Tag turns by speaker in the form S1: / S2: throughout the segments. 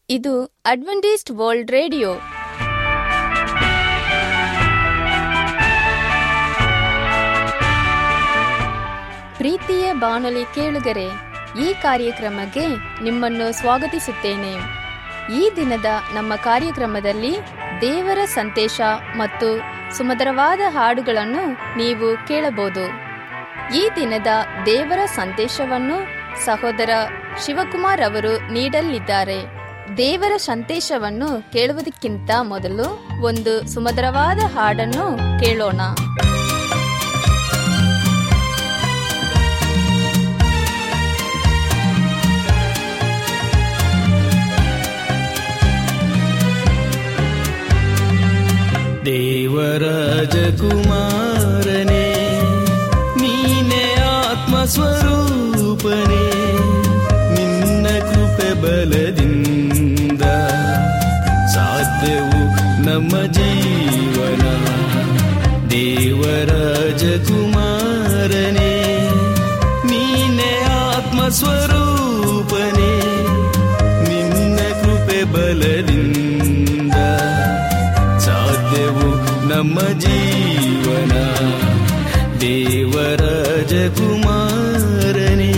S1: ಇದು Adventist world radio ಪ್ರೀತಿಯ ಬಾನುಲಿ ಕೇಳುಗರೆ ಈ ಕಾರ್ಯಕ್ರಮಕ್ಕೆ ನಿಮ್ಮನ್ನು ಸ್ವಾಗತಿಸುತ್ತೇನೆ ಈ ದಿನದ ನಮ್ಮ ಕಾರ್ಯಕ್ರಮದಲ್ಲಿ ದೇವರ ಸಂದೇಶ ಮತ್ತು ಸುಮಧುರವಾದ ಹಾಡುಗಳನ್ನು ನೀವು ಕೇಳಬಹುದು ಈ ದಿನದ ದೇವರ ಸಂದೇಶವನ್ನು ಸಹೋದರ ಶಿವಕುಮಾರ್ ಅವರು ನೀಡಲಿದ್ದಾರೆ ದೇವರ ಸಂದೇಶವನ್ನು ಕೇಳುವುದಕ್ಕಿಂತ ಮೊದಲು ಒಂದು ಸುಮಧುರವಾದ ಹಾಡನ್ನು ಕೇಳೋಣ
S2: ದೇವರಾಜಕುಮಾರನೇ ನೀನೆ ಆತ್ಮಸ್ವರೂಪನೇ ನಿನ್ನ ಕೃಪೆ ಬಲದಿಂದ ಸಾಧ್ಯವು ನಮ್ಮ ಜೀವನ ದೇವರಾಜಕುಮಾರನೇ ನೀನೆ ಆತ್ಮಸ್ವರೂಪನೇ ನಿನ್ನ ಕೃಪೆ ಬಲದಿಂದ ಸಾಧ್ಯವು ನಮ್ಮ ಜೀವನ ದೇವರಾಜಕುಮಾರನೇ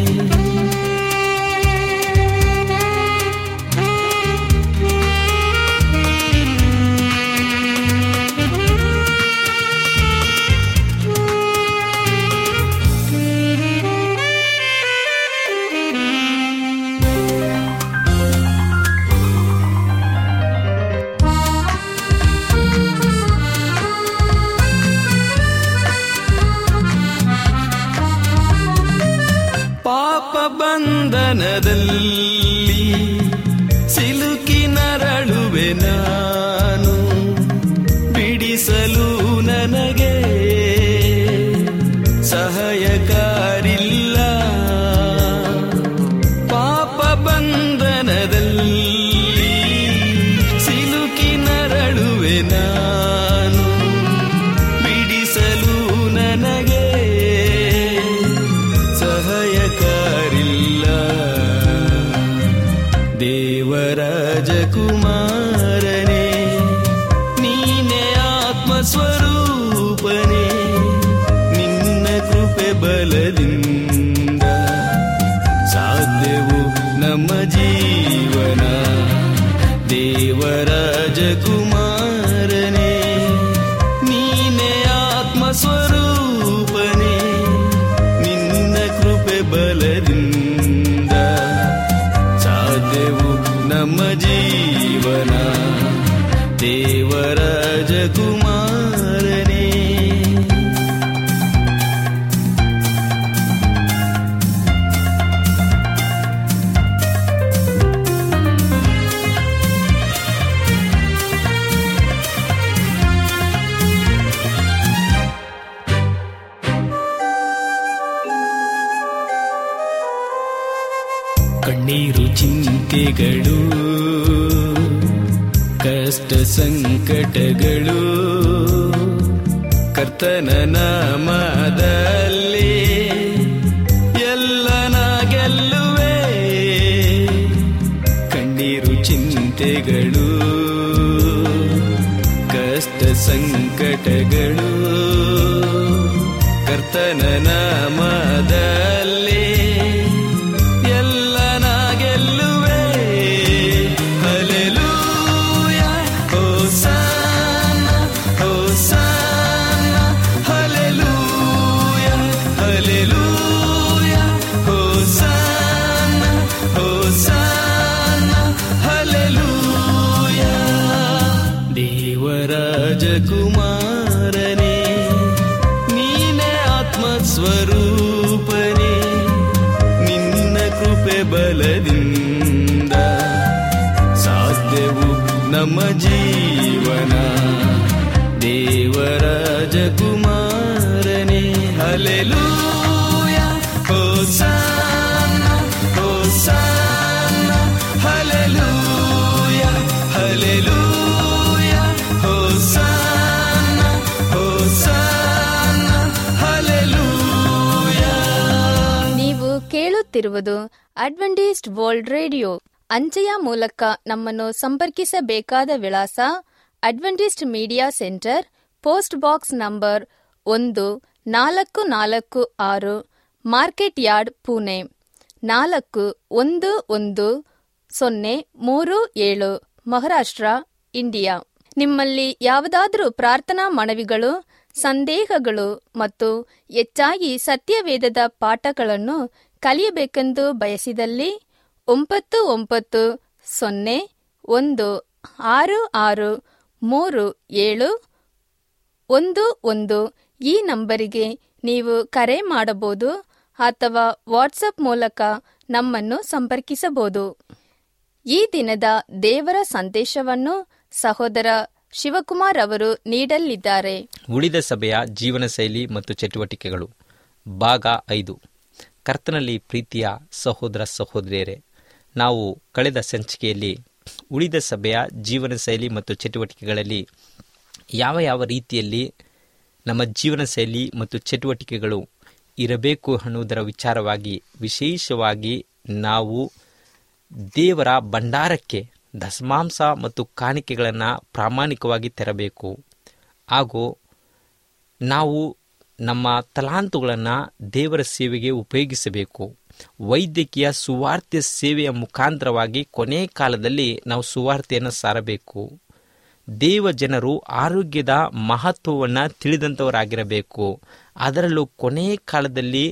S2: ಪಾಪ ಬಂಧನದಲ್ಲಿ ಸಿಲುಕಿ ನರಳುವೆ ನಾನು ಬಿಡಿಸಲು ನನಗೆ ಸಹಾಯಕಾರಿಲ್ಲ ಪಾಪ ಬಂಧನದಲ್ಲಿ ಸಿಲುಕಿ ನರಳುವೆ ನಾನು ಬಿಡಿಸಲು ನನಗೆ ಸಹಾಯಕಾರಿಲ್ಲ ದೇವರಾಜಕುಮಾರನೇ ನೀನೆ ಆತ್ಮಸ್ವರೂಪನೇ ನಿನ್ನ ಕೃಪೆ ಬಲದಿಂದ ಸಾಧ್ಯವು ನಮ್ಮ ಜೀವನ ದೇವರಾಜಕುಮಾರನೇ ನೀನೆ ಆತ್ಮಸ್ವರೂಪನೇ ನಿನ್ನ ಕೃಪೆ ಬಲದಿಂದ ಸಾಧ್ಯವು ನಮ್ಮ ಜೀವನ ದೇವರಾಜಕುಮಾರನೇ ಕಣ್ಣೀರು ಚಿಂತೆಗಳು ಕಷ್ಟ ಸಂಕಟಗಳು ಕರ್ತನ ನಾಮದಲ್ಲಿ ಎಲ್ಲನ ಗೆಲ್ಲುವೆ ಕಣ್ಣೀರು ಚಿಂತೆಗಳು ಕಷ್ಟ ಸಂಕಟಗಳು ಕರ್ತನ ನಾಮದಲ್ಲಿ ಎಲ್ಲನ ಗೆಲ್ಲುವೆ ಹಲೆಲೂಯ ಹೋಸಾನ ಹೋಸಾನ ಹಲೆಲೂಯ ಹಲೆಲೂಯ ಹೋಸಾನ ಹೋಸಾನ ಹಲೆಲೂಯ ದೇವರಾಜಕುಮಾರನೇ ನೀನೆ ಆತ್ಮಸ್ವರೂಪನೇ ನಿನ್ನ ಕೃಪೆ ಬಲದಿಂದ ಸಾಧ್ಯವು ನಮ್ಮ ಜೀವನ ದೇವರಾಜಕುಮಾರನೇ ಹಲೆಲೂಯ ಹೋಸಾನ ಹೋಸಾನ ಹಲೆಲೂಯ ಹಲೆಲೂಯ ಹೋಸಾನ ಹೋಸಾನ ಹಲೆಲೂಯ
S1: ನೀವು ಕೇಳುತ್ತಿರುವುದು ಅಡ್ವೆಂಟಿಸ್ಟ್ ವರ್ಲ್ಡ್ ರೇಡಿಯೋ ಅಂಚೆಯ ಮೂಲಕ ನಮ್ಮನ್ನು ಸಂಪರ್ಕಿಸಬೇಕಾದ ವಿಳಾಸ Adventist media centre post box number ಒಂದು ನಾಲ್ಕು ನಾಲ್ಕು ಆರು ಮಾರ್ಕೆಟ್ ಯಾರ್ಡ್ ಪುಣೆ ನಾಲ್ಕು ಒಂದು ಒಂದು ಸೊನ್ನೆ ಮೂರು ಏಳು ಮಹಾರಾಷ್ಟ್ರ ಇಂಡಿಯಾ ನಿಮ್ಮಲ್ಲಿ ಯಾವುದಾದರೂ ಪ್ರಾರ್ಥನಾ ಮನವಿಗಳು ಸಂದೇಹಗಳು ಮತ್ತು ಹೆಚ್ಚಾಗಿ ಸತ್ಯವೇದದ ಪಾಠಗಳನ್ನು ಕಲಿಯಬೇಕೆಂದು ಬಯಸಿದಲ್ಲಿ ಒಂಬತ್ತು ಒಂಬತ್ತು ಸೊನ್ನೆ ಒಂದು ಆರು ಆರು ಮೂರು ಏಳು ಒಂದು ಒಂದು ಈ ನಂಬರಿಗೆ ನೀವು ಕರೆ ಮಾಡಬಹುದು ಅಥವಾ ವಾಟ್ಸಪ್ ಮೂಲಕ ನಮ್ಮನ್ನು ಸಂಪರ್ಕಿಸಬಹುದು ಈ ದಿನದ ದೇವರ ಸಂದೇಶವನ್ನು ಸಹೋದರ ಶಿವಕುಮಾರ್ ಅವರು ನೀಡಲಿದ್ದಾರೆ
S3: ಉಳಿದ ಸಭೆಯ ಜೀವನ ಶೈಲಿ ಮತ್ತು ಚಟುವಟಿಕೆಗಳು ಭಾಗ ಐದು ಕರ್ತನಲ್ಲಿ ಪ್ರೀತಿಯ ಸಹೋದರ ಸಹೋದರಿಯರೇ ನಾವು ಕಳೆದ ಸಂಚಿಕೆಯಲ್ಲಿ ಉಳಿದ ಸಭೆಯ ಜೀವನ ಶೈಲಿ ಮತ್ತು ಚಟುವಟಿಕೆಗಳಲ್ಲಿ ಯಾವ ಯಾವ ರೀತಿಯಲ್ಲಿ ನಮ್ಮ ಜೀವನ ಶೈಲಿ ಮತ್ತು ಚಟುವಟಿಕೆಗಳು ಇರಬೇಕು ಅನ್ನುವುದರ ವಿಚಾರವಾಗಿ ವಿಶೇಷವಾಗಿ ನಾವು ದೇವರ ಭಂಡಾರಕ್ಕೆ ದಶಮಾಂಸ ಮತ್ತು ಕಾಣಿಕೆಗಳನ್ನು ಪ್ರಾಮಾಣಿಕವಾಗಿ ತೆರಬೇಕು ಹಾಗೂ ನಾವು ನಮ್ಮ ತಲಾಂತುಗಳನ್ನು ದೇವರ ಸೇವೆಗೆ ಉಪಯೋಗಿಸಬೇಕು ವೈದ್ಯಕೀಯ ಸುವಾರ್ತೆ ಸೇವೆಯ ಮುಖಾಂತರವಾಗಿ ಕೊನೆ ಕಾಲದಲ್ಲಿ ನಾವು ಸುವಾರ್ತೆಯನ್ನು ಸಾರಬೇಕು ದೇವ ಜನರು ಆರೋಗ್ಯದ ಮಹತ್ವವನ್ನು ತಿಳಿದಂಥವರಾಗಿರಬೇಕು ಅದರಲ್ಲೂ ಕೊನೆ ಕಾಲದಲ್ಲಿ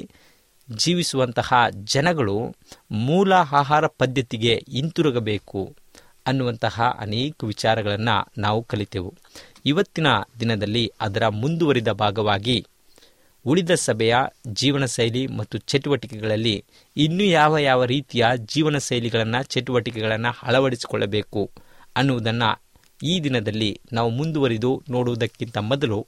S3: ಜೀವಿಸುವಂತಹ ಜನಗಳು ಮೂಲ ಆಹಾರ ಪದ್ಧತಿಗೆ ಹಿಂತಿರುಗಬೇಕು ಅನ್ನುವಂತಹ ಅನೇಕ ವಿಚಾರಗಳನ್ನು ನಾವು ಕಲಿತೆವು ಇವತ್ತಿನ ದಿನದಲ್ಲಿ ಅದರ ಮುಂದುವರಿದ ಭಾಗವಾಗಿ ಉಳಿದ ಸಭೆಯ ಜೀವನ ಶೈಲಿ ಮತ್ತು ಚಟುವಟಿಕೆಗಳಲ್ಲಿ ಇನ್ನೂ ಯಾವ ಯಾವ ರೀತಿಯ ಜೀವನ ಶೈಲಿಗಳನ್ನು ಚಟುವಟಿಕೆಗಳನ್ನು ಅಳವಡಿಸಿಕೊಳ್ಳಬೇಕು ಅನ್ನುವುದನ್ನು ಈ ದಿನದಲ್ಲಿ ನಾವು ಮುಂದುವರಿದು ನೋಡುವುದಕ್ಕಿಂತ ಮೊದಲು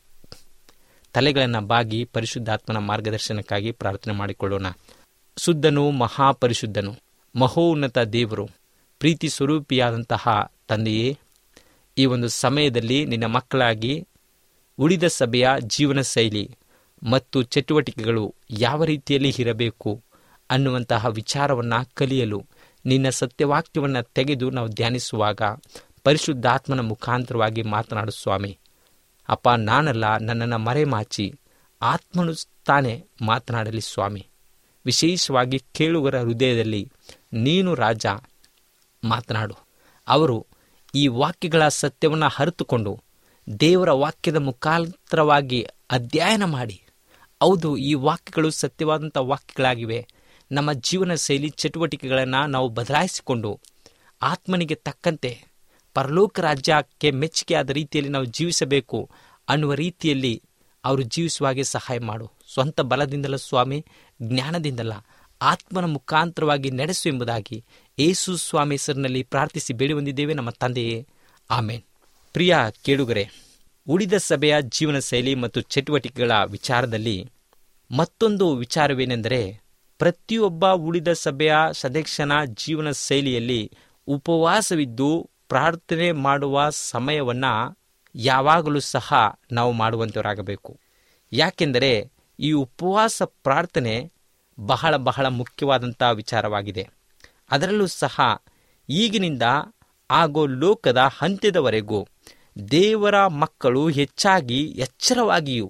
S3: ತಲೆಗಳನ್ನು ಬಾಗಿ ಪರಿಶುದ್ಧಾತ್ಮನ ಮಾರ್ಗದರ್ಶನಕ್ಕಾಗಿ ಪ್ರಾರ್ಥನೆ ಮಾಡಿಕೊಳ್ಳೋಣ ಶುದ್ಧನು ಮಹಾಪರಿಶುದ್ಧನು ಮಹೋನ್ನತ ದೇವರು ಪ್ರೀತಿ ಸ್ವರೂಪಿಯಾದಂತಹ ತಂದೆಯೇ ಈ ಒಂದು ಸಮಯದಲ್ಲಿ ನಿನ್ನ ಮಕ್ಕಳಾಗಿ ಉಳಿದ ಸಭೆಯ ಜೀವನ ಶೈಲಿ ಮತ್ತು ಚಟುವಟಿಕೆಗಳು ಯಾವ ರೀತಿಯಲ್ಲಿ ಇರಬೇಕು ಅನ್ನುವಂತಹ ವಿಚಾರವನ್ನು ಕಲಿಯಲು ನಿನ್ನ ಸತ್ಯವಾಕ್ಯವನ್ನು ತೆಗೆದು ನಾವು ಧ್ಯಾನಿಸುವಾಗ ಪರಿಶುದ್ಧಾತ್ಮನ ಮುಖಾಂತರವಾಗಿ ಮಾತನಾಡು ಸ್ವಾಮಿ ಅಪ್ಪ ನಾನಲ್ಲ ನನ್ನನ್ನು ಮರೆಮಾಚಿ ಆತ್ಮನು ತಾನೇ ಮಾತನಾಡಲಿ ಸ್ವಾಮಿ ವಿಶೇಷವಾಗಿ ಕೇಳುಗರ ಹೃದಯದಲ್ಲಿ ನೀನು ರಾಜ ಮಾತನಾಡು ಅವರು ಈ ವಾಕ್ಯಗಳ ಸತ್ಯವನ್ನು ಅರಿತುಕೊಂಡು ದೇವರ ವಾಕ್ಯದ ಮುಖಾಂತರವಾಗಿ ಅಧ್ಯಯನ ಮಾಡಿ ಹೌದು ಈ ವಾಕ್ಯಗಳು ಸತ್ಯವಾದಂಥ ವಾಕ್ಯಗಳಾಗಿವೆ ನಮ್ಮ ಜೀವನ ಶೈಲಿ ಚಟುವಟಿಕೆಗಳನ್ನು ನಾವು ಬದಲಾಯಿಸಿಕೊಂಡು ಆತ್ಮನಿಗೆ ತಕ್ಕಂತೆ ಪರಲೋಕ ರಾಜ್ಯಕ್ಕೆ ಮೆಚ್ಚುಗೆಯಾದ ರೀತಿಯಲ್ಲಿ ನಾವು ಜೀವಿಸಬೇಕು ಅನ್ನುವ ರೀತಿಯಲ್ಲಿ ಅವರು ಜೀವಿಸುವ ಹಾಗೆ ಸಹಾಯ ಮಾಡು ಸ್ವಂತ ಬಲದಿಂದಲ ಸ್ವಾಮಿ ಜ್ಞಾನದಿಂದಲ್ಲ ಆತ್ಮನ ಮುಖಾಂತರವಾಗಿ ನಡೆಸು ಎಂಬುದಾಗಿ ಏಸು ಸ್ವಾಮಿ ಹೆಸರಿನಲ್ಲಿ ಪ್ರಾರ್ಥಿಸಿ ಬೇಡಿ ಹೊಂದಿದ್ದೇವೆ ನಮ್ಮ ತಂದೆಯೇ ಆಮೇನ್ ಪ್ರಿಯ ಕೇಳುಗರೆ ಉಳಿದ ಸಭೆಯ ಜೀವನ ಶೈಲಿ ಮತ್ತು ಚಟುವಟಿಕೆಗಳ ವಿಚಾರದಲ್ಲಿ ಮತ್ತೊಂದು ವಿಚಾರವೇನೆಂದರೆ ಪ್ರತಿಯೊಬ್ಬ ಉಳಿದ ಸಭೆಯ ಸದಸ್ಯನ ಜೀವನ ಶೈಲಿಯಲ್ಲಿ ಉಪವಾಸವಿದ್ದು ಪ್ರಾರ್ಥನೆ ಮಾಡುವ ಸಮಯವನ್ನು ಯಾವಾಗಲೂ ಸಹ ನಾವು ಮಾಡುವಂಥವರಾಗಬೇಕು ಯಾಕೆಂದರೆ ಈ ಉಪವಾಸ ಪ್ರಾರ್ಥನೆ ಬಹಳ ಬಹಳ ಮುಖ್ಯವಾದಂಥ ವಿಚಾರವಾಗಿದೆ ಅದರಲ್ಲೂ ಸಹ ಈಗಿನಿಂದ ಆಗೋ ಲೋಕದ ಅಂತ್ಯದವರೆಗೂ ದೇವರ ಮಕ್ಕಳು ಹೆಚ್ಚಾಗಿ ಎಚ್ಚರವಾಗಿಯೂ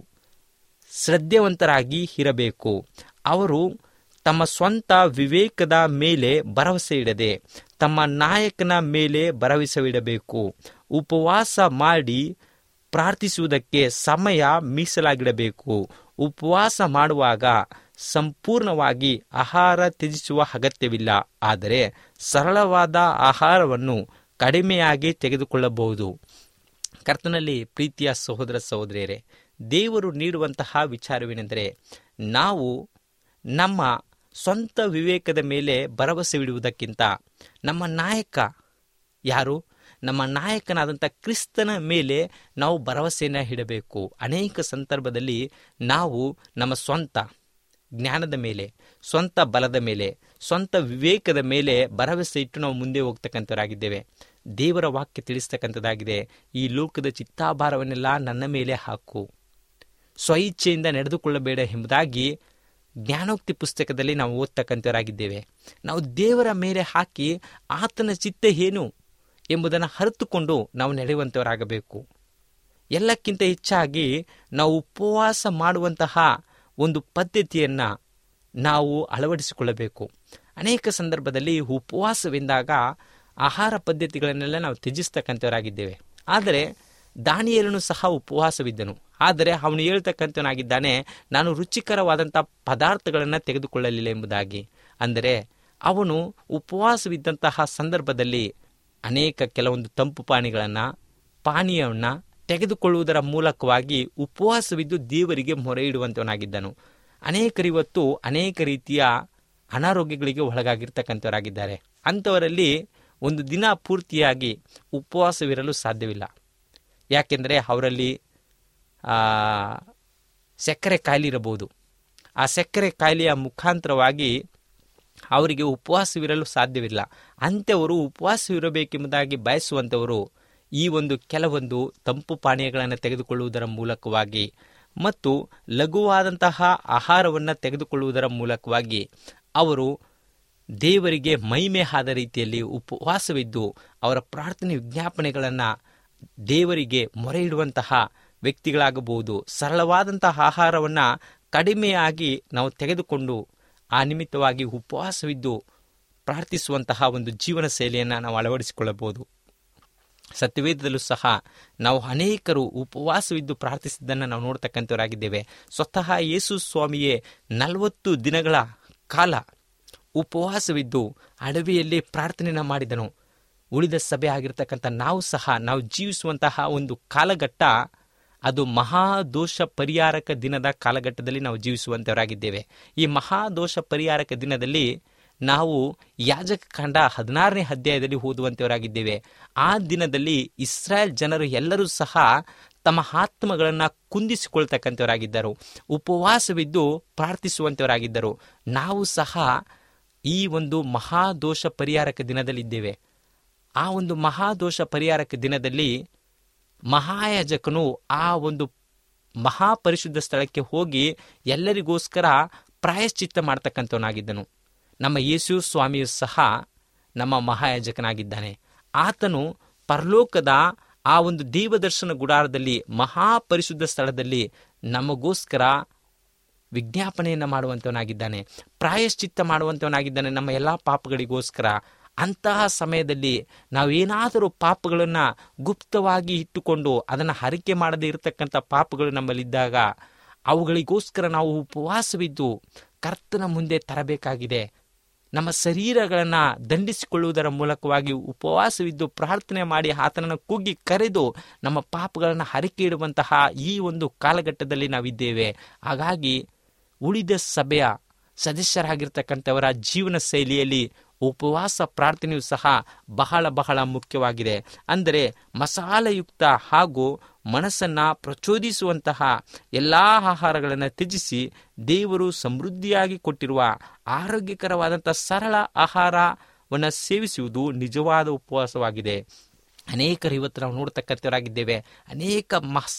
S3: ಶ್ರದ್ಧೆವಂತರಾಗಿ ಇರಬೇಕು ಅವರು ತಮ್ಮ ಸ್ವಂತ ವಿವೇಕದ ಮೇಲೆ ಭರವಸೆ ಇಡದೆ ತಮ್ಮ ನಾಯಕನ ಮೇಲೆ ಭರವಸೆವಿಡಬೇಕು ಉಪವಾಸ ಮಾಡಿ ಪ್ರಾರ್ಥಿಸುವುದಕ್ಕೆ ಸಮಯ ಮೀಸಲಾಗಿಡಬೇಕು ಉಪವಾಸ ಮಾಡುವಾಗ ಸಂಪೂರ್ಣವಾಗಿ ಆಹಾರ ತ್ಯಜಿಸುವ ಅಗತ್ಯವಿಲ್ಲ ಆದರೆ ಸರಳವಾದ ಆಹಾರವನ್ನು ಕಡಿಮೆಯಾಗಿ ತೆಗೆದುಕೊಳ್ಳಬಹುದು ಕರ್ತನಲ್ಲಿ ಪ್ರೀತಿಯ ಸಹೋದರ ಸಹೋದರಿಯರೇ ದೇವರು ನೀಡುವಂತಹ ವಿಚಾರವೇನೆಂದರೆ ನಾವು ನಮ್ಮ ಸ್ವಂತ ವಿವೇಕದ ಮೇಲೆ ಭರವಸೆವಿಡುವುದಕ್ಕಿಂತ ನಮ್ಮ ನಾಯಕ ಯಾರು ನಮ್ಮ ನಾಯಕನಾದಂಥ ಕ್ರಿಸ್ತನ ಮೇಲೆ ನಾವು ಭರವಸೆಯನ್ನು ಇಡಬೇಕು ಅನೇಕ ಸಂದರ್ಭದಲ್ಲಿ ನಾವು ನಮ್ಮ ಸ್ವಂತ ಜ್ಞಾನದ ಮೇಲೆ ಸ್ವಂತ ಬಲದ ಮೇಲೆ ಸ್ವಂತ ವಿವೇಕದ ಮೇಲೆ ಭರವಸೆ ಇಟ್ಟು ನಾವು ಮುಂದೆ ಹೋಗ್ತಕ್ಕಂಥವರಾಗಿದ್ದೇವೆ ದೇವರ ವಾಕ್ಯ ತಿಳಿಸ್ತಕ್ಕಂಥದ್ದಾಗಿದೆ ಈ ಲೋಕದ ಚಿತ್ತಾಭಾರವನ್ನೆಲ್ಲ ನನ್ನ ಮೇಲೆ ಹಾಕು ಸ್ವಇಚ್ಛೆಯಿಂದ ನಡೆದುಕೊಳ್ಳಬೇಡ ಎಂಬುದಾಗಿ ಜ್ಞಾನೋಕ್ತಿ ಪುಸ್ತಕದಲ್ಲಿ ನಾವು ಓದ್ತಕ್ಕಂಥವರಾಗಿದ್ದೇವೆ ನಾವು ದೇವರ ಮೇಲೆ ಹಾಕಿ ಆತನ ಚಿತ್ತ ಏನು ಎಂಬುದನ್ನು ಅರಿತುಕೊಂಡು ನಾವು ನಡೆಯುವಂಥವರಾಗಬೇಕು ಎಲ್ಲಕ್ಕಿಂತ ಹೆಚ್ಚಾಗಿ ನಾವು ಉಪವಾಸ ಮಾಡುವಂತಹ ಒಂದು ಪದ್ಧತಿಯನ್ನು ನಾವು ಅಳವಡಿಸಿಕೊಳ್ಳಬೇಕು ಅನೇಕ ಸಂದರ್ಭದಲ್ಲಿ ಉಪವಾಸವೆಂದಾಗ ಆಹಾರ ಪದ್ಧತಿಗಳನ್ನೆಲ್ಲ ನಾವು ತ್ಯಜಿಸ್ತಕ್ಕಂಥವರಾಗಿದ್ದೇವೆ ಆದರೆ ದಾನಿಯೇಲನು ಸಹ ಉಪವಾಸವಿದ್ದನು ಆದರೆ ಅವನು ಹೇಳ್ತಕ್ಕಂಥವನಾಗಿದ್ದಾನೆ ನಾನು ರುಚಿಕರವಾದಂಥ ಪದಾರ್ಥಗಳನ್ನು ತೆಗೆದುಕೊಳ್ಳಲಿಲ್ಲ ಎಂಬುದಾಗಿ ಅಂದರೆ ಅವನು ಉಪವಾಸವಿದ್ದಂತಹ ಸಂದರ್ಭದಲ್ಲಿ ಅನೇಕ ಕೆಲವೊಂದು ತಂಪು ಪಾನೀಯಗಳನ್ನು ಪಾನೀಯವನ್ನು ತೆಗೆದುಕೊಳ್ಳುವುದರ ಮೂಲಕವಾಗಿ ಉಪವಾಸವಿದ್ದು ದೇವರಿಗೆ ಮೊರೆ ಇಡುವಂತವನಾಗಿದ್ದನು ಅನೇಕರು ಇವತ್ತು ಅನೇಕ ರೀತಿಯ ಅನಾರೋಗ್ಯಗಳಿಗೆ ಒಳಗಾಗಿರ್ತಕ್ಕಂಥವರಾಗಿದ್ದಾರೆ ಅಂಥವರಲ್ಲಿ ಒಂದು ದಿನ ಪೂರ್ತಿಯಾಗಿ ಉಪವಾಸವಿರಲು ಸಾಧ್ಯವಿಲ್ಲ ಯಾಕೆಂದರೆ ಅವರಲ್ಲಿ ಆ, ಸಕ್ಕರೆ ಕಾಯಿಲೆ ಇರಬಹುದು ಆ ಸಕ್ಕರೆ ಕಾಯಿಲೆಯ ಮುಖಾಂತರವಾಗಿ ಅವರಿಗೆ ಉಪವಾಸವಿರಲು ಸಾಧ್ಯವಿಲ್ಲ ಅಂಥವರು ಉಪವಾಸವಿರಬೇಕೆಂಬುದಾಗಿ ಬಯಸುವಂಥವರು ಈ ಒಂದು ಕೆಲವೊಂದು ತಂಪು ಪಾನೀಯಗಳನ್ನು ತೆಗೆದುಕೊಳ್ಳುವುದರ ಮೂಲಕವಾಗಿ ಮತ್ತು ಲಘುವಾದಂತಹ ಆಹಾರವನ್ನು ತೆಗೆದುಕೊಳ್ಳುವುದರ ಮೂಲಕವಾಗಿ ಅವರು ದೇವರಿಗೆ ಮಹಿಮೆ ಆದ ರೀತಿಯಲ್ಲಿ ಉಪವಾಸವಿದ್ದು ಅವರ ಪ್ರಾರ್ಥನೆ ವಿಜ್ಞಾಪನೆಗಳನ್ನು ದೇವರಿಗೆ ಮೊರೆ ಇಡುವಂತಹ ವ್ಯಕ್ತಿಗಳಾಗಬಹುದು ಸರಳವಾದಂತಹ ಆಹಾರವನ್ನು ಕಡಿಮೆಯಾಗಿ ನಾವು ತೆಗೆದುಕೊಂಡು ಆ ನಿಮಿತ್ತವಾಗಿ ಉಪವಾಸವಿದ್ದು ಪ್ರಾರ್ಥಿಸುವಂತಹ ಒಂದು ಜೀವನ ಶೈಲಿಯನ್ನು ನಾವು ಅಳವಡಿಸಿಕೊಳ್ಳಬಹುದು ಸತ್ಯವೇದದಲ್ಲೂ ಸಹ ನಾವು ಅನೇಕರು ಉಪವಾಸವಿದ್ದು ಪ್ರಾರ್ಥಿಸಿದ್ದನ್ನು ನಾವು ನೋಡ್ತಕ್ಕಂಥವರಾಗಿದ್ದೇವೆ ಸ್ವತಃ ಯೇಸು ಸ್ವಾಮಿಯೇ ನಲವತ್ತು ದಿನಗಳ ಕಾಲ ಉಪವಾಸವಿದ್ದು ಅಡವಿಯಲ್ಲಿ ಪ್ರಾರ್ಥನೆಯನ್ನು ಮಾಡಿದನು ಉಳಿದ ಸಭೆ ಆಗಿರ್ತಕ್ಕಂಥ ನಾವು ಸಹ ನಾವು ಜೀವಿಸುವಂತಹ ಒಂದು ಕಾಲಘಟ್ಟ ಅದು ಮಹಾದೋಷ ಪರಿಹಾರಕ ದಿನದ ಕಾಲಘಟ್ಟದಲ್ಲಿ ನಾವು ಜೀವಿಸುವಂತವರಾಗಿದ್ದೇವೆ ಈ ಮಹಾದೋಷ ಪರಿಹಾರಕ ದಿನದಲ್ಲಿ ನಾವು ಯಾಜಕ ಕಾಂಡ ಹದಿನಾರನೇ ಅಧ್ಯಾಯದಲ್ಲಿ ಓದುವಂತವರಾಗಿದ್ದೇವೆ ಆ ದಿನದಲ್ಲಿ ಇಸ್ರಾಯೇಲ್ ಜನರು ಎಲ್ಲರೂ ಸಹ ತಮ್ಮ ಆತ್ಮಗಳನ್ನು ಕುಂದಿಸಿಕೊಳ್ತಕ್ಕಂಥವರಾಗಿದ್ದರು ಉಪವಾಸವಿದ್ದು ಪ್ರಾರ್ಥಿಸುವಂತವರಾಗಿದ್ದರು ನಾವು ಸಹ ಈ ಒಂದು ಮಹಾದೋಷ ಪರಿಹಾರಕ ದಿನದಲ್ಲಿದ್ದೇವೆ ಆ ಒಂದು ಮಹಾದೋಷ ಪರಿಹಾರಕ ದಿನದಲ್ಲಿ ಮಹಾಯಾಜಕನು ಆ ಒಂದು ಮಹಾಪರಿಶುದ್ಧ ಸ್ಥಳಕ್ಕೆ ಹೋಗಿ ಎಲ್ಲರಿಗೋಸ್ಕರ ಪ್ರಾಯಶ್ಚಿತ್ತ ಮಾಡ್ತಕ್ಕಂಥವನಾಗಿದ್ದನು ನಮ್ಮ ಯೇಸು ಸ್ವಾಮಿಯು ಸಹ ನಮ್ಮ ಮಹಾಯಾಜಕನಾಗಿದ್ದಾನೆ ಆತನು ಪರಲೋಕದ ಆ ಒಂದು ದೇವದರ್ಶನ ಗುಡಾರದಲ್ಲಿ ಮಹಾಪರಿಶುದ್ಧ ಸ್ಥಳದಲ್ಲಿ ನಮಗೋಸ್ಕರ ವಿಜ್ಞಾಪನೆಯನ್ನು ಮಾಡುವಂಥವನಾಗಿದ್ದಾನೆ ಪ್ರಾಯಶ್ಚಿತ್ತ ಮಾಡುವಂಥವನಾಗಿದ್ದಾನೆ ನಮ್ಮ ಎಲ್ಲ ಪಾಪಗಳಿಗೋಸ್ಕರ ಅಂತಹ ಸಮಯದಲ್ಲಿ ನಾವೇನಾದರೂ ಪಾಪಗಳನ್ನು ಗುಪ್ತವಾಗಿ ಇಟ್ಟುಕೊಂಡು ಅದನ್ನು ಹರಿಕೆ ಮಾಡದೇ ಇರತಕ್ಕಂಥ ಪಾಪಗಳು ನಮ್ಮಲ್ಲಿದ್ದಾಗ ಅವುಗಳಿಗೋಸ್ಕರ ನಾವು ಉಪವಾಸವಿದ್ದು ಕರ್ತನ ಮುಂದೆ ತರಬೇಕಾಗಿದೆ ನಮ್ಮ ಶರೀರಗಳನ್ನು ದಂಡಿಸಿಕೊಳ್ಳುವುದರ ಮೂಲಕವಾಗಿ ಉಪವಾಸವಿದ್ದು ಪ್ರಾರ್ಥನೆ ಮಾಡಿ ಆತನನ್ನು ಕುಗ್ಗಿ ಕರೆದು ನಮ್ಮ ಪಾಪಗಳನ್ನು ಹರಿಕೆ ಇಡುವಂತಹ ಈ ಒಂದು ಕಾಲಘಟ್ಟದಲ್ಲಿ ನಾವಿದ್ದೇವೆ ಹಾಗಾಗಿ ಉಳಿದ ಸಭೆಯ ಸದಸ್ಯರಾಗಿರ್ತಕ್ಕಂಥವರ ಜೀವನ ಶೈಲಿಯಲ್ಲಿ ಉಪವಾಸ ಪ್ರಾರ್ಥನೆಯು ಸಹ ಬಹಳ ಬಹಳ ಮುಖ್ಯವಾಗಿದೆ ಅಂದರೆ ಮಸಾಲೆಯುಕ್ತ ಹಾಗೂ ಮನಸ್ಸನ್ನು ಪ್ರಚೋದಿಸುವಂತಹ ಎಲ್ಲ ಆಹಾರಗಳನ್ನು ತ್ಯಜಿಸಿ ದೇವರು ಸಮೃದ್ಧಿಯಾಗಿ ಕೊಟ್ಟಿರುವ ಆರೋಗ್ಯಕರವಾದಂಥ ಸರಳ ಆಹಾರವನ್ನು ಸೇವಿಸುವುದು ನಿಜವಾದ ಉಪವಾಸವಾಗಿದೆ ಅನೇಕರು ಇವತ್ತು ನಾವು ನೋಡ್ತಕ್ಕಂಥವರಾಗಿದ್ದೇವೆ ಅನೇಕ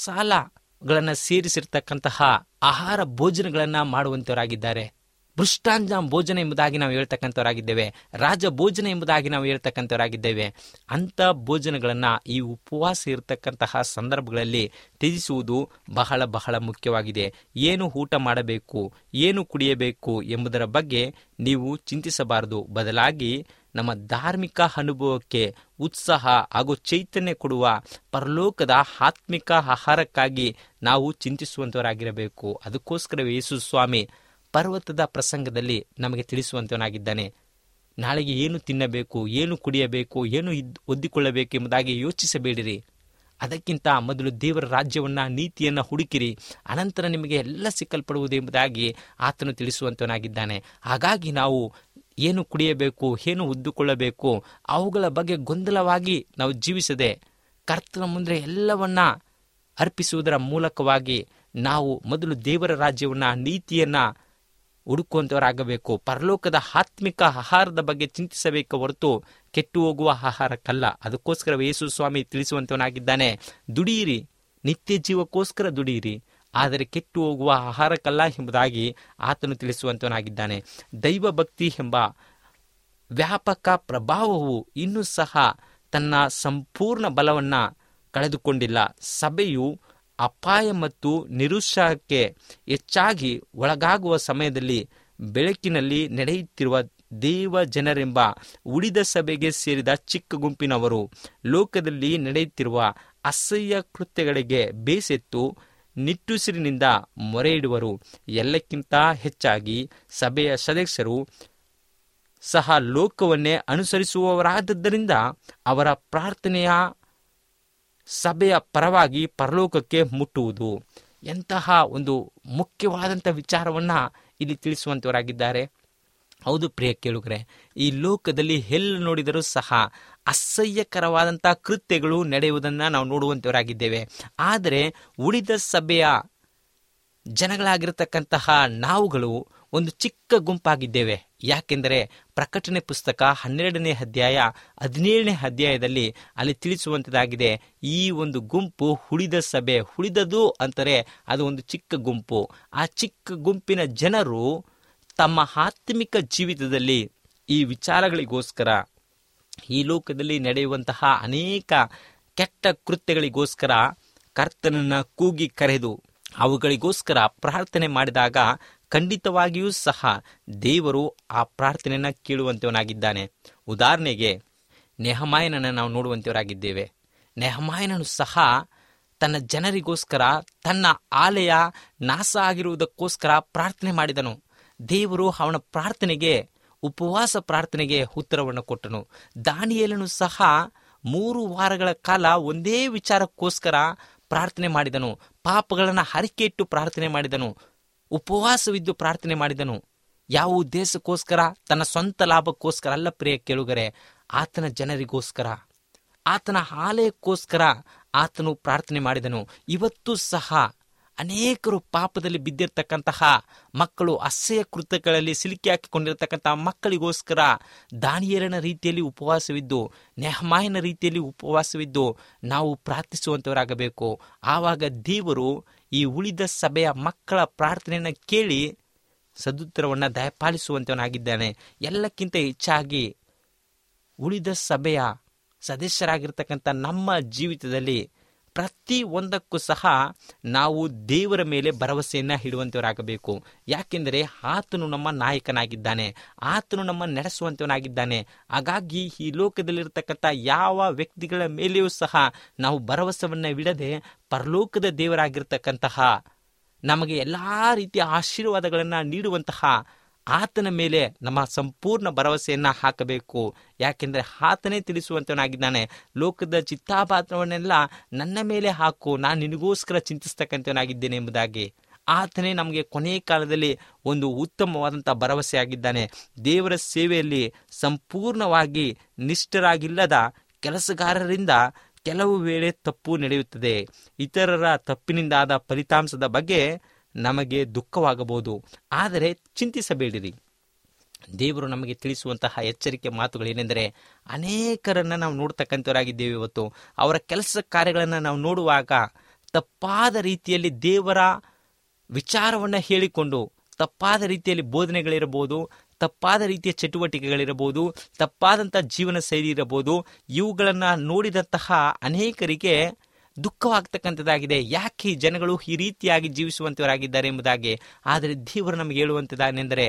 S3: ಮಸಾಲಗಳನ್ನು ಸೇರಿಸಿರ್ತಕ್ಕಂತಹ ಆಹಾರ ಭೋಜನಗಳನ್ನು ಮಾಡುವಂಥವರಾಗಿದ್ದಾರೆ ಭೃಷ್ಟಾಂಜ ಭೋಜನ ಎಂಬುದಾಗಿ ನಾವು ಹೇಳ್ತಕ್ಕಂಥವರಾಗಿದ್ದೇವೆ ರಾಜ ಭೋಜನ ಎಂಬುದಾಗಿ ನಾವು ಹೇಳ್ತಕ್ಕಂಥವರಾಗಿದ್ದೇವೆ ಅಂಥ ಭೋಜನಗಳನ್ನು ಈ ಉಪವಾಸ ಇರತಕ್ಕಂತಹ ಸಂದರ್ಭಗಳಲ್ಲಿ ತ್ಯಜಿಸುವುದು ಬಹಳ ಬಹಳ ಮುಖ್ಯವಾಗಿದೆ ಏನು ಊಟ ಮಾಡಬೇಕು ಏನು ಕುಡಿಯಬೇಕು ಎಂಬುದರ ಬಗ್ಗೆ ನೀವು ಚಿಂತಿಸಬಾರದು ಬದಲಾಗಿ ನಮ್ಮ ಧಾರ್ಮಿಕ ಅನುಭವಕ್ಕೆ ಉತ್ಸಾಹ ಹಾಗೂ ಚೈತನ್ಯ ಕೊಡುವ ಪರಲೋಕದ ಆತ್ಮಿಕ ಆಹಾರಕ್ಕಾಗಿ ನಾವು ಚಿಂತಿಸುವಂತವರಾಗಿರಬೇಕು ಅದಕ್ಕೋಸ್ಕರವೇ ಯೇಸು ಸ್ವಾಮಿ ಪರ್ವತದ ಪ್ರಸಂಗದಲ್ಲಿ ನಮಗೆ ತಿಳಿಸುವಂತವನಾಗಿದ್ದಾನೆ ನಾಳೆಗೆ ಏನು ತಿನ್ನಬೇಕು ಏನು ಕುಡಿಯಬೇಕು ಏನು ಇದ್ ಒದ್ದಿಕೊಳ್ಳಬೇಕು ಎಂಬುದಾಗಿ ಯೋಚಿಸಬೇಡಿರಿ ಅದಕ್ಕಿಂತ ಮೊದಲು ದೇವರ ರಾಜ್ಯವನ್ನ ನೀತಿಯನ್ನು ಹುಡುಕಿರಿ ಅನಂತರ ನಿಮಗೆ ಎಲ್ಲ ಸಿಕ್ಕಲ್ಪಡುವುದು ಎಂಬುದಾಗಿ ಆತನು ತಿಳಿಸುವಂತವನಾಗಿದ್ದಾನೆ ಹಾಗಾಗಿ ನಾವು ಏನು ಕುಡಿಯಬೇಕು ಏನು ಉದ್ದುಕೊಳ್ಳಬೇಕು ಅವುಗಳ ಬಗ್ಗೆ ಗೊಂದಲವಾಗಿ ನಾವು ಜೀವಿಸದೆ ಕರ್ತನ ಮುಂದೆ ಎಲ್ಲವನ್ನ ಅರ್ಪಿಸುವುದರ ಮೂಲಕವಾಗಿ ನಾವು ಮೊದಲು ದೇವರ ರಾಜ್ಯವನ್ನ ನೀತಿಯನ್ನ ಹುಡುಕುವಂತವರಾಗಬೇಕು ಪರಲೋಕದ ಆತ್ಮಿಕ ಆಹಾರದ ಬಗ್ಗೆ ಚಿಂತಿಸಬೇಕು ಹೊರತು ಕೆಟ್ಟು ಹೋಗುವ ಆಹಾರಕ್ಕಲ್ಲ ಅದಕ್ಕೋಸ್ಕರ ಯೇಸು ಸ್ವಾಮಿ ತಿಳಿಸುವಂತವನಾಗಿದ್ದಾನೆ ದುಡಿಯಿರಿ ನಿತ್ಯ ಜೀವಕ್ಕೋಸ್ಕರ ದುಡಿಯಿರಿ ಆದರೆ ಕೆಟ್ಟು ಹೋಗುವ ಆಹಾರಕ್ಕಲ್ಲ ಎಂಬುದಾಗಿ ಆತನು ತಿಳಿಸುವಂತವನಾಗಿದ್ದಾನೆ ದೈವ ಭಕ್ತಿ ಎಂಬ ವ್ಯಾಪಕ ಪ್ರಭಾವವು ಇನ್ನೂ ಸಹ ತನ್ನ ಸಂಪೂರ್ಣ ಬಲವನ್ನ ಕಳೆದುಕೊಂಡಿಲ್ಲ ಸಭೆಯು ಅಪಾಯ ಮತ್ತು ನಿರುತ್ಸಾಹಕ್ಕೆ ಹೆಚ್ಚಾಗಿ ಒಳಗಾಗುವ ಸಮಯದಲ್ಲಿ ಬೆಳಕಿನಲ್ಲಿ ನಡೆಯುತ್ತಿರುವ ದೇವ ಜನರೆಂಬ ಉಳಿದ ಸಭೆಗೆ ಸೇರಿದ ಚಿಕ್ಕ ಗುಂಪಿನವರು ಲೋಕದಲ್ಲಿ ನಡೆಯುತ್ತಿರುವ ಅಸಹ್ಯ ಕೃತ್ಯಗಳಿಗೆ ಬೇಸೆತ್ತು ನಿಟ್ಟುಸಿರಿನಿಂದ ಮೊರೆ ಇಡುವರು ಎಲ್ಲಕ್ಕಿಂತ ಹೆಚ್ಚಾಗಿ ಸಭೆಯ ಸದಸ್ಯರು ಸಹ ಲೋಕವನ್ನೇ ಅನುಸರಿಸುವವರಾದದ್ದರಿಂದ ಅವರ ಪ್ರಾರ್ಥನೆಯ ಸಭೆಯ ಪರವಾಗಿ ಪರಲೋಕಕ್ಕೆ ಮುಟ್ಟುವುದು ಎಂತಹ ಒಂದು ಮುಖ್ಯವಾದಂಥ ವಿಚಾರವನ್ನ ಇಲ್ಲಿ ತಿಳಿಸುವಂತವರಾಗಿದ್ದಾರೆ ಹೌದು ಪ್ರಿಯ ಕೇಳುಗರೆ ಈ ಲೋಕದಲ್ಲಿ ಎಲ್ಲಿ ನೋಡಿದರೂ ಸಹ ಅಸಹ್ಯಕರವಾದಂಥ ಕೃತ್ಯಗಳು ನಡೆಯುವುದನ್ನು ನಾವು ನೋಡುವಂತವರಾಗಿದ್ದೇವೆ ಆದರೆ ಉಳಿದ ಸಭೆಯ ಜನಗಳಾಗಿರತಕ್ಕಂತಹ ನಾವುಗಳು ಒಂದು ಚಿಕ್ಕ ಗುಂಪಾಗಿದ್ದೇವೆ ಯಾಕೆಂದರೆ ಪ್ರಕಟಣೆ ಪುಸ್ತಕ ಹನ್ನೆರಡನೇ ಅಧ್ಯಾಯ ಹದಿನೇಳನೇ ಅಧ್ಯಾಯದಲ್ಲಿ ಅಲ್ಲಿ ತಿಳಿಸುವಂಥದ್ದಾಗಿದೆ ಈ ಒಂದು ಗುಂಪು ಉಳಿದ ಸಭೆ ಉಳಿದದು ಅಂತಾರೆ ಅದು ಒಂದು ಚಿಕ್ಕ ಗುಂಪು ಆ ಚಿಕ್ಕ ಗುಂಪಿನ ಜನರು ತಮ್ಮ ಆತ್ಮಿಕ ಜೀವಿತದಲ್ಲಿ ಈ ವಿಚಾರಗಳಿಗೋಸ್ಕರ ಈ ಲೋಕದಲ್ಲಿ ನಡೆಯುವಂತಹ ಅನೇಕ ಕೆಟ್ಟ ಕೃತ್ಯಗಳಿಗೋಸ್ಕರ ಕರ್ತನನ್ನ ಕೂಗಿ ಕರೆದು ಅವುಗಳಿಗೋಸ್ಕರ ಪ್ರಾರ್ಥನೆ ಮಾಡಿದಾಗ ಖಂಡಿತವಾಗಿಯೂ ಸಹ ದೇವರು ಆ ಪ್ರಾರ್ಥನೆಯನ್ನ ಕೇಳುವಂತವನಾಗಿದ್ದಾನೆ ಉದಾಹರಣೆಗೆ ನೆಹಮಾಯನನ್ನು ನಾವು ನೋಡುವಂತವರಾಗಿದ್ದೇವೆ ನೆಹಮಾಯನನು ಸಹ ತನ್ನ ಜನರಿಗೋಸ್ಕರ ತನ್ನ ಆಲಯ ನಾಶ ಆಗಿರುವುದಕ್ಕೋಸ್ಕರ ಪ್ರಾರ್ಥನೆ ಮಾಡಿದನು ದೇವರು ಅವನ ಪ್ರಾರ್ಥನೆಗೆ ಉಪವಾಸ ಪ್ರಾರ್ಥನೆಗೆ ಉತ್ತರವನ್ನು ಕೊಟ್ಟನು ದಾನಿಯೇಲನು ಸಹ ಮೂರು ವಾರಗಳ ಕಾಲ ಒಂದೇ ವಿಚಾರಕ್ಕೋಸ್ಕರ ಪ್ರಾರ್ಥನೆ ಮಾಡಿದನು ಪಾಪಗಳನ್ನು ಹರಿಕೆ ಇಟ್ಟು ಪ್ರಾರ್ಥನೆ ಮಾಡಿದನು ಉಪವಾಸವಿದ್ದು ಪ್ರಾರ್ಥನೆ ಮಾಡಿದನು ಯಾವ ಉದ್ದೇಶಕ್ಕೋಸ್ಕರ ತನ್ನ ಸ್ವಂತ ಲಾಭಕ್ಕೋಸ್ಕರ ಅಲ್ಲ ಪ್ರಿಯ ಕೇಳುಗರೆ ಆತನ ಜನರಿಗೋಸ್ಕರ ಆತನ ಆಲಯಕ್ಕೋಸ್ಕರ ಆತನು ಪ್ರಾರ್ಥನೆ ಮಾಡಿದನು ಇವತ್ತು ಸಹ ಅನೇಕರು ಪಾಪದಲ್ಲಿ ಬಿದ್ದಿರ್ತಕ್ಕಂತಹ ಮಕ್ಕಳು ಅಸಹ್ಯ ಕೃತ್ಯಗಳಲ್ಲಿ ಸಿಲುಕಿ ಹಾಕಿಕೊಂಡಿರ್ತಕ್ಕಂತಹ ಮಕ್ಕಳಿಗೋಸ್ಕರ ದಾನಿಯರನ ರೀತಿಯಲ್ಲಿ ಉಪವಾಸವಿದ್ದು ನೆಹಮಾಯನ ರೀತಿಯಲ್ಲಿ ಉಪವಾಸವಿದ್ದು ನಾವು ಪ್ರಾರ್ಥಿಸುವಂತವರಾಗಬೇಕು ಆವಾಗ ದೇವರು ಈ ಉಳಿದ ಸಭೆಯ ಮಕ್ಕಳ ಪ್ರಾರ್ಥನೆಯನ್ನು ಕೇಳಿ ಸದುತ್ತರವನ್ನು ದಯಪಾಲಿಸುವಂತವನಾಗಿದ್ದಾನೆ ಎಲ್ಲಕ್ಕಿಂತ ಹೆಚ್ಚಾಗಿ ಉಳಿದ ಸಭೆಯ ಸದಸ್ಯರಾಗಿರ್ತಕ್ಕಂಥ ನಮ್ಮ ಜೀವಿತದಲ್ಲಿ ಪ್ರತಿ ಒಂದಕ್ಕೂ ಸಹ ನಾವು ದೇವರ ಮೇಲೆ ಭರವಸೆಯನ್ನ ಇಡುವಂತವರಾಗಬೇಕು ಯಾಕೆಂದರೆ ಆತನು ನಮ್ಮ ನಾಯಕನಾಗಿದ್ದಾನೆ ಆತನು ನಮ್ಮ ನಡೆಸುವಂತವನಾಗಿದ್ದಾನೆ ಹಾಗಾಗಿ ಈ ಲೋಕದಲ್ಲಿರ್ತಕ್ಕಂಥ ಯಾವ ವ್ಯಕ್ತಿಗಳ ಮೇಲೆಯೂ ಸಹ ನಾವು ಭರವಸೆವನ್ನ ಬಿಡದೆ ಪರಲೋಕದ ದೇವರಾಗಿರ್ತಕ್ಕಂತಹ ನಮಗೆ ಎಲ್ಲಾ ರೀತಿಯ ಆಶೀರ್ವಾದಗಳನ್ನು ನೀಡುವಂತಹ ಆತನ ಮೇಲೆ ನಮ್ಮ ಸಂಪೂರ್ಣ ಭರವಸೆಯನ್ನ ಹಾಕಬೇಕು ಯಾಕೆಂದ್ರೆ ಆತನೇ ತಿಳಿಸುವಂತವನಾಗಿದ್ದಾನೆ ಲೋಕದ ಚಿತ್ತಾಪಾತ್ರವನ್ನೆಲ್ಲ ನನ್ನ ಮೇಲೆ ಹಾಕು ನಾನು ನಿನಗೋಸ್ಕರ ಚಿಂತಿಸ್ತಕ್ಕಂಥವನಾಗಿದ್ದೇನೆ ಎಂಬುದಾಗಿ ಆತನೇ ನಮಗೆ ಕೊನೆಯ ಕಾಲದಲ್ಲಿ ಒಂದು ಉತ್ತಮವಾದಂಥ ಭರವಸೆ ಆಗಿದ್ದಾನೆ ದೇವರ ಸೇವೆಯಲ್ಲಿ ಸಂಪೂರ್ಣವಾಗಿ ನಿಷ್ಠರಾಗಿಲ್ಲದ ಕೆಲಸಗಾರರಿಂದ ಕೆಲವು ವೇಳೆ ತಪ್ಪು ನಡೆಯುತ್ತದೆ ಇತರರ ತಪ್ಪಿನಿಂದಾದ ಫಲಿತಾಂಶದ ಬಗ್ಗೆ ನಮಗೆ ದುಃಖವಾಗಬಹುದು ಆದರೆ ಚಿಂತಿಸಬೇಡಿರಿ ದೇವರು ನಮಗೆ ತಿಳಿಸುವಂತಹ ಎಚ್ಚರಿಕೆ ಮಾತುಗಳೇನೆಂದರೆ ಅನೇಕರನ್ನ ನಾವು ನೋಡ್ತಕ್ಕಂಥವರಾಗಿದ್ದೇವೆ ಇವತ್ತು ಅವರ ಕೆಲಸ ಕಾರ್ಯಗಳನ್ನು ನಾವು ನೋಡುವಾಗ ತಪ್ಪಾದ ರೀತಿಯಲ್ಲಿ ದೇವರ ವಿಚಾರವನ್ನು ಹೇಳಿಕೊಂಡು ತಪ್ಪಾದ ರೀತಿಯಲ್ಲಿ ಬೋಧನೆಗಳಿರಬಹುದು ತಪ್ಪಾದ ರೀತಿಯ ಚಟುವಟಿಕೆಗಳಿರಬಹುದು ತಪ್ಪಾದಂಥ ಜೀವನ ಶೈಲಿ ಇರಬಹುದು ಇವುಗಳನ್ನು ನೋಡಿದಂತಹ ಅನೇಕರಿಗೆ ದುಃಖವಾಗ್ತಕ್ಕಂಥದ್ದಾಗಿದೆ ಯಾಕೆ ಈ ಜನಗಳು ಈ ರೀತಿಯಾಗಿ ಜೀವಿಸುವಂತವರಾಗಿದ್ದಾರೆ ಎಂಬುದಾಗಿ ಆದರೆ ದೇವರು ನಮಗೆ ಹೇಳುವಂಥದ್ದಾನೆಂದರೆ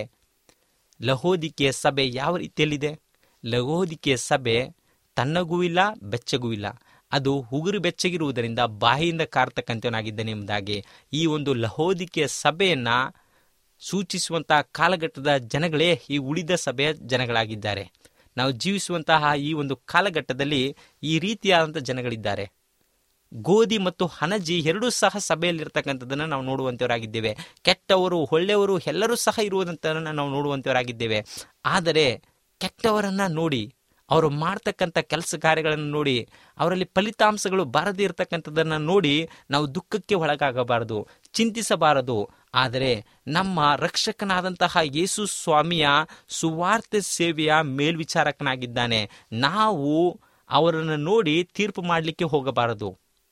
S3: ಲಹೋದಿಕೆಯ ಸಭೆ ಯಾವ ರೀತಿಯಲ್ಲಿದೆ ಲಹೋದಿಕೆಯ ಸಭೆ ತನ್ನಗೂ ಇಲ್ಲ ಬೆಚ್ಚಗೂ ಇಲ್ಲ ಅದು ಉಗುರು ಬೆಚ್ಚಗಿರುವುದರಿಂದ ಬಾಯಿಯಿಂದ ಕಾರ್ತಕ್ಕಂಥವನಾಗಿದ್ದಾನೆ ಎಂಬುದಾಗಿ ಈ ಒಂದು ಲಹೋದಿಕೆಯ ಸಭೆಯನ್ನ ಸೂಚಿಸುವಂತಹ ಕಾಲಘಟ್ಟದ ಜನಗಳೇ ಈ ಉಳಿದ ಸಭೆಯ ಜನಗಳಾಗಿದ್ದಾರೆ ನಾವು ಜೀವಿಸುವಂತಹ ಈ ಒಂದು ಕಾಲಘಟ್ಟದಲ್ಲಿ ಈ ರೀತಿಯಾದಂಥ ಜನಗಳಿದ್ದಾರೆ ಗೋಧಿ ಮತ್ತು ಹಣಜಿ ಎರಡೂ ಸಹ ಸಭೆಯಲ್ಲಿರ್ತಕ್ಕಂಥದ್ದನ್ನು ನಾವು ನೋಡುವಂತವರಾಗಿದ್ದೇವೆ ಕೆಟ್ಟವರು ಒಳ್ಳೆಯವರು ಎಲ್ಲರೂ ಸಹ ಇರುವುದಂತದನ್ನು ನಾವು ನೋಡುವಂತವರಾಗಿದ್ದೇವೆ ಆದರೆ ಕೆಟ್ಟವರನ್ನ ನೋಡಿ ಅವರು ಮಾಡ್ತಕ್ಕಂಥ ಕೆಲಸ ಕಾರ್ಯಗಳನ್ನು ನೋಡಿ ಅವರಲ್ಲಿ ಫಲಿತಾಂಶಗಳು ಬಾರದೇ ಇರತಕ್ಕಂಥದ್ದನ್ನು ನೋಡಿ ನಾವು ದುಃಖಕ್ಕೆ ಒಳಗಾಗಬಾರದು ಚಿಂತಿಸಬಾರದು ಆದರೆ ನಮ್ಮ ರಕ್ಷಕನಾದಂತಹ ಯೇಸು ಸ್ವಾಮಿಯ ಸುವಾರ್ತೆ ಸೇವೆಯ ಮೇಲ್ವಿಚಾರಕನಾಗಿದ್ದಾನೆ ನಾವು ಅವರನ್ನು ನೋಡಿ ತೀರ್ಪು ಮಾಡಲಿಕ್ಕೆ ಹೋಗಬಾರದು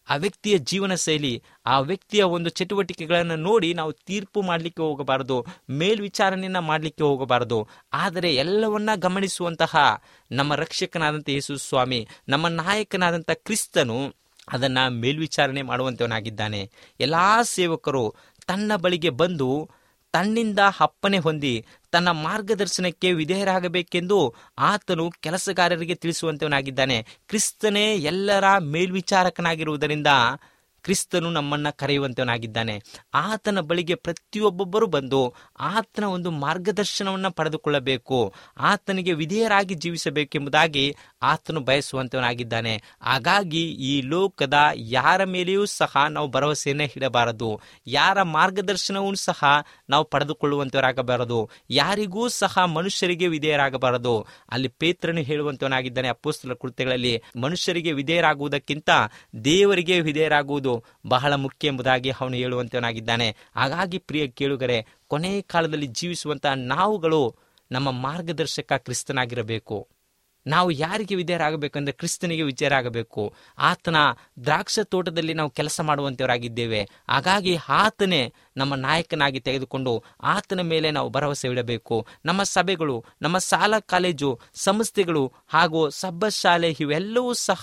S3: ಆ ವ್ಯಕ್ತಿಯ ಜೀವನ ಶೈಲಿ ಆ ವ್ಯಕ್ತಿಯ ಒಂದು ಚಟುವಟಿಕೆಗಳನ್ನು ನೋಡಿ ನಾವು ತೀರ್ಪು ಮಾಡಲಿಕ್ಕೆ ಹೋಗಬಾರದು ಮೇಲ್ವಿಚಾರಣೆಯನ್ನ ಮಾಡಲಿಕ್ಕೆ ಹೋಗಬಾರದು ಆದರೆ ಎಲ್ಲವನ್ನ ಗಮನಿಸುವಂತಹ ನಮ್ಮ ರಕ್ಷಕನಾದಂಥ ಯೇಸು ಸ್ವಾಮಿ ನಮ್ಮ ನಾಯಕನಾದಂಥ ಕ್ರಿಸ್ತನು ಅದನ್ನ ಮೇಲ್ವಿಚಾರಣೆ ಮಾಡುವಂತವನಾಗಿದ್ದಾನೆ ಎಲ್ಲಾ ಸೇವಕರು ತನ್ನ ಬಳಿಗೆ ಬಂದು ತನ್ನಿಂದ ಅಪ್ಪನೆ ಹೊಂದಿ ತನ್ನ ಮಾರ್ಗದರ್ಶನಕ್ಕೆ ವಿಧೇಯರಾಗಬೇಕೆಂದು ಆತನು ಕೆಲಸಗಾರರಿಗೆ ತಿಳಿಸುವಂತವನಾಗಿದ್ದಾನೆ ಕ್ರಿಸ್ತನೇ ಎಲ್ಲರ ಮೇಲ್ವಿಚಾರಕನಾಗಿರುವುದರಿಂದ ಕ್ರಿಸ್ತನು ನಮ್ಮನ್ನ ಕರೆಯುವಂತವನಾಗಿದ್ದಾನೆ ಆತನ ಬಳಿಗೆ ಪ್ರತಿಯೊಬ್ಬೊಬ್ಬರು ಬಂದು ಆತನ ಒಂದು ಮಾರ್ಗದರ್ಶನವನ್ನ ಪಡೆದುಕೊಳ್ಳಬೇಕು ಆತನಿಗೆ ವಿಧೇಯರಾಗಿ ಜೀವಿಸಬೇಕೆಂಬುದಾಗಿ ಆತನು ಬಯಸುವಂತವನಾಗಿದ್ದಾನೆ ಹಾಗಾಗಿ ಈ ಲೋಕದ ಯಾರ ಮೇಲೆಯೂ ಸಹ ನಾವು ಭರವಸೆಯನ್ನ ಇಡಬಾರದು ಯಾರ ಮಾರ್ಗದರ್ಶನವೂ ಸಹ ನಾವು ಪಡೆದುಕೊಳ್ಳುವಂತವರಾಗಬಾರದು ಯಾರಿಗೂ ಸಹ ಮನುಷ್ಯರಿಗೆ ವಿಧೇಯರಾಗಬಾರದು ಅಲ್ಲಿ ಪೇತ್ರನು ಹೇಳುವಂತವನಾಗಿದ್ದಾನೆ ಅಪ್ಪೋಸ್ತಲ ಕೃತ್ಯಗಳಲ್ಲಿ ಮನುಷ್ಯರಿಗೆ ವಿಧೇಯರಾಗುವುದಕ್ಕಿಂತ ದೇವರಿಗೆ ವಿಧೇಯರಾಗುವುದು ಬಹಳ ಮುಖ್ಯ ಎಂಬುದಾಗಿ ಅವನು ಹೇಳುವಂತವನಾಗಿದ್ದಾನೆ ಹಾಗಾಗಿ ಪ್ರಿಯ ಕೇಳುಗರೆ ಕೊನೆ ಕಾಲದಲ್ಲಿ ಜೀವಿಸುವಂತಹ ನಾವುಗಳು ನಮ್ಮ ಮಾರ್ಗದರ್ಶಕ ಕ್ರಿಸ್ತನಾಗಿರಬೇಕು ನಾವು ಯಾರಿಗೆ ವಿಧೇಯರಾಗಬೇಕಂದ್ರೆ ಕ್ರಿಸ್ತನಿಗೆ ವಿಜಯರಾಗಬೇಕು ಆತನ ದ್ರಾಕ್ಷ ತೋಟದಲ್ಲಿ ನಾವು ಕೆಲಸ ಮಾಡುವಂತವರಾಗಿದ್ದೇವೆ ಹಾಗಾಗಿ ಆತನೇ ನಮ್ಮ ನಾಯಕನಾಗಿ ತೆಗೆದುಕೊಂಡು ಆತನ ಮೇಲೆ ನಾವು ಭರವಸೆ ಇಡಬೇಕು ನಮ್ಮ ಸಭೆಗಳು ನಮ್ಮ ಶಾಲಾ ಕಾಲೇಜು ಸಂಸ್ಥೆಗಳು ಹಾಗೂ ಸಬ್ಬ ಶಾಲೆ ಇವೆಲ್ಲವೂ ಸಹ